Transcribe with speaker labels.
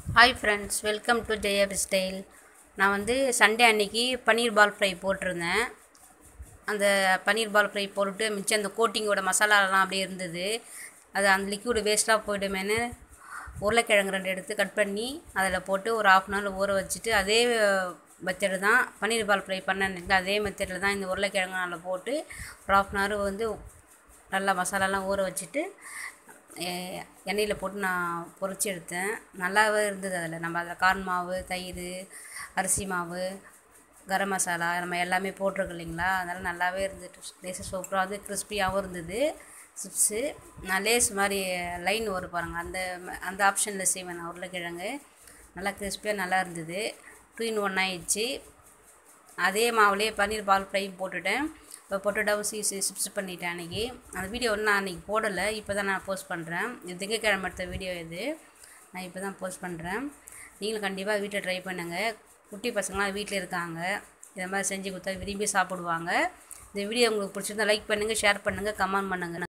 Speaker 1: hi friends welcome to ஜெயப் style நான் வந்து சண்டே அன்னைக்கு பன்னீர் பால் ஃப்ரை போட்டிருந்தேன் அந்த பன்னீர் பால் ஃப்ரை போட்டுட்டு மிச்சம் அந்த கோட்டிங்கோட மசாலாலாம் அப்படியே இருந்தது அது அந்த லிக்விடு வேஸ்ட்டாக போய்டுமேனு உருளைக்கிழங்கு ரெண்டு எடுத்து கட் பண்ணி அதில் போட்டு ஒரு ஆஃப் அன் ஹவர் ஊற வச்சுட்டு அதே மெத்தடு தான் பன்னீர் பால் ஃப்ரை பண்ணேன் அதே மெத்தடில் தான் இந்த உருளைக்கிழங்கு அதில் போட்டு ஒரு ஆஃப் அன் ஹவர் வந்து நல்லா மசாலாலாம் ஊற வச்சுட்டு எ- எண்ணெயில் போட்டு நான் பொரிச்சு எடுத்தேன் நல்லாவே இருந்தது அதில் நம்ம அதில் கார்ன் மாவு தயிர் அரிசி மாவு கரம் மசாலா நம்ம எல்லாமே போட்டிருக்கோம் இல்லைங்களா அதனால் நல்லாவே இருந்துட்டு லேசாக சூப்பராக வந்து கிறிஸ்பியாகவும் இருந்தது சிப்ஸு நான் லேஸ் மாதிரி லைன் வரும் பாருங்கள் அந்த ம- அந்த ஆப்ஷனில் செய்வேன் நான் உருளைக்கிழங்கு நல்லா கிறிஸ்பியாக நல்லா இருந்தது டூ இன் ஒன் ஆயிடுச்சு அதே மாவுலேயே பன்னீர் பால் ஃப்ரை போட்டுட்டேன் இப்போ பொட்டேட்டோவும் சீ சிப்ஸ் பண்ணிட்டேன் அன்றைக்கி அந்த வீடியோ ஒன்றும் நான் அன்றைக்கி போடலை இப்போ தான் நான் போஸ்ட் பண்ணுறேன் இது திங்கக்கிழமை எடுத்த வீடியோ இது நான் இப்போ தான் போஸ்ட் பண்ணுறேன் நீங்களும் கண்டிப்பாக வீட்டில் ட்ரை பண்ணுங்கள் குட்டி பசங்களாம் வீட்டில் இருக்காங்க இதை மாதிரி செஞ்சு கொடுத்தா விரும்பி சாப்பிடுவாங்க இந்த வீடியோ உங்களுக்கு பிடிச்சிருந்தா லைக் பண்ணுங்கள் ஷேர் பண்ணுங்கள் கமெண்ட் பண்ணுங்கள்